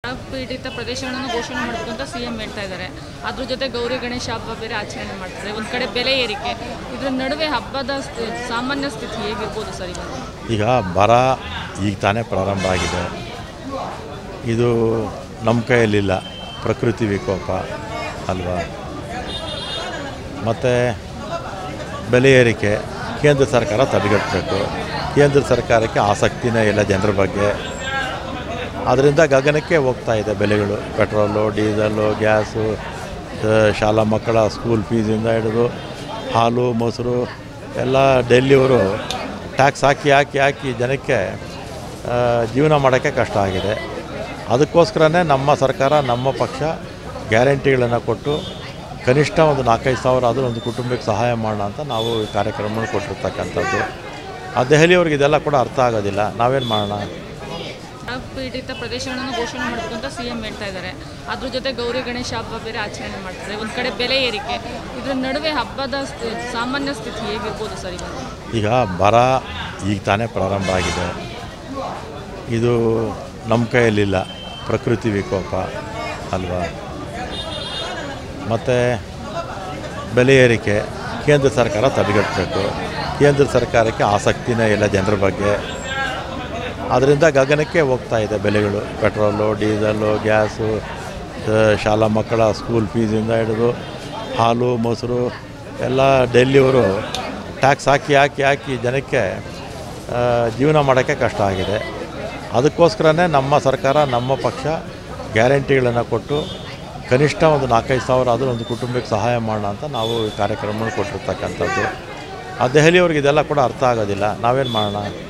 ಪೀಡಿತ ಪ್ರದೇಶಗಳನ್ನು ಘೋಷಣೆ ಮಾಡಬೇಕು ಅಂತ ಸಿ ಎಂ ಹೇಳ್ತಾ ಇದ್ದಾರೆ ಅದ್ರ ಜೊತೆ ಗೌರಿ ಗಣೇಶ ಹಬ್ಬ ಬೇರೆ ಆಚರಣೆ ಮಾಡ್ತಾರೆ ಒಂದು ಕಡೆ ಬೆಲೆ ಏರಿಕೆ ಇದ್ರ ನಡುವೆ ಹಬ್ಬದ ಸ್ಥಿ- ಸಾಮಾನ್ಯ ಸ್ಥಿತಿ ಹೇಗಿರ್ಬೋದು ಸರ್ ಇವಾಗ ಈಗ ಬರ ಈಗ ತಾನೇ ಪ್ರಾರಂಭ ಆಗಿದೆ ಇದು ನಮ್ಮ ಕೈಯಲ್ಲಿಲ್ಲ ಪ್ರಕೃತಿ ವಿಕೋಪ ಅಲ್ವಾ ಮತ್ತು ಬೆಲೆ ಏರಿಕೆ ಕೇಂದ್ರ ಸರ್ಕಾರ ತಡೆಗಟ್ಟಬೇಕು ಕೇಂದ್ರ ಸರ್ಕಾರಕ್ಕೆ ಆಸಕ್ತಿನೇ ಇಲ್ಲ ಜನರ ಬಗ್ಗೆ ಅದರಿಂದ ಗಗನಕ್ಕೆ ಹೋಗ್ತಾ ಇದೆ ಬೆಲೆಗಳು ಪೆಟ್ರೋಲು ಡೀಸಲು ಗ್ಯಾಸು ಆ, ಶಾಲಾ ಮಕ್ಕಳ ಸ್ಕೂಲ್ ಫೀಸಿಂದ ಹಿಡಿದು ಹಾಲು ಮೊಸರು ಎಲ್ಲ ಡೆಲ್ಲಿಯವರು ಟ್ಯಾಕ್ಸ್ ಹಾಕಿ ಹಾಕಿ ಹಾಕಿ ಜನಕ್ಕೆ ಆ, ಜೀವನ ಮಾಡೋಕ್ಕೆ ಕಷ್ಟ ಆಗಿದೆ ಅದಕ್ಕೋಸ್ಕರನೇ ನಮ್ಮ ಸರ್ಕಾರ ನಮ್ಮ ಪಕ್ಷ ಗ್ಯಾರಂಟಿಗಳನ್ನು ಕೊಟ್ಟು ಕನಿಷ್ಠ ಒಂದು ನಾಲ್ಕೈದು ಸಾವಿರ ಆದರೂ ಒಂದು ಕುಟುಂಬಕ್ಕೆ ಸಹಾಯ ಮಾಡೋಣ ಅಂತ ನಾವು ಈ ಕಾರ್ಯಕ್ರಮವನ್ನು ಕೊಟ್ಟಿರ್ತಕ್ಕಂಥದ್ದು ಆ ದೆಹಲಿಯವ್ರಿಗೆ ಇದೆಲ್ಲ ಕೂಡ ಅರ್ಥ ಆಗೋದಿಲ್ಲ ನಾವೇನು ಮಾಡೋಣ ಪೀಡಿತ ಪ್ರದೇಶಗಳನ್ನು ಘೋಷಣೆ ಮಾಡಬೇಕು ಅಂತ ಸಿ ಎಂ ಹೇಳ್ತಾ ಇದ್ದಾರೆ ಅದ್ರ ಜೊತೆ ಗೌರಿ ಗಣೇಶ ಹಬ್ಬ ಬೇರೆ ಆಚರಣೆ ಮಾಡ್ತಾರೆ ಒಂದು ಕಡೆ ಬೆಲೆ ಏರಿಕೆ ಇದ್ರ ನಡುವೆ ಹಬ್ಬದ ಸ್ಥಿ- ಸಾಮಾನ್ಯ ಸ್ಥಿತಿ ಹೇಗಿರ್ಬೋದು ಸರ್ ಇವಾಗ ಈಗ ಬರ ಈಗ ತಾನೇ ಪ್ರಾರಂಭ ಆಗಿದೆ ಇದು ನಮ್ಮ ಕೈಯಲ್ಲಿಲ್ಲ ಪ್ರಕೃತಿ ವಿಕೋಪ ಅಲ್ವಾ ಮತ್ತು ಬೆಲೆ ಏರಿಕೆ ಕೇಂದ್ರ ಸರ್ಕಾರ ತಡೆಗಟ್ಟಬೇಕು ಕೇಂದ್ರ ಸರ್ಕಾರಕ್ಕೆ ಆಸಕ್ತಿನೇ ಇಲ್ಲ ಜನರ ಬಗ್ಗೆ ಅದರಿಂದ ಗಗನಕ್ಕೆ ಹೋಗ್ತಾ ಇದೆ ಬೆಲೆಗಳು ಪೆಟ್ರೋಲು ಡೀಸಲು ಗ್ಯಾಸು ಆ, ಶಾಲಾ ಮಕ್ಕಳ ಸ್ಕೂಲ್ ಫೀಸಿಂದ ಹಿಡಿದು ಹಾಲು ಮೊಸರು ಎಲ್ಲ ಡೆಲ್ಲಿಯವರು ಟ್ಯಾಕ್ಸ್ ಹಾಕಿ ಹಾಕಿ ಹಾಕಿ ಜನಕ್ಕೆ ಆ, ಜೀವನ ಮಾಡೋಕ್ಕೆ ಕಷ್ಟ ಆಗಿದೆ ಅದಕ್ಕೋಸ್ಕರನೇ ನಮ್ಮ ಸರ್ಕಾರ ನಮ್ಮ ಪಕ್ಷ ಗ್ಯಾರಂಟಿಗಳನ್ನು ಕೊಟ್ಟು ಕನಿಷ್ಠ ಒಂದು ನಾಲ್ಕೈದು ಸಾವಿರ ಆದರೂ ಒಂದು ಕುಟುಂಬಕ್ಕೆ ಸಹಾಯ ಮಾಡೋಣ ಅಂತ ನಾವು ಈ ಕಾರ್ಯಕ್ರಮವನ್ನು ಕೊಟ್ಟಿರ್ತಕ್ಕಂಥದ್ದು ಆ ದೆಹಲಿಯವ್ರಿಗೆ ಇದೆಲ್ಲ ಕೂಡ ಅರ್ಥ ಆಗೋದಿಲ್ಲ ನಾವೇನು ಮಾಡೋಣ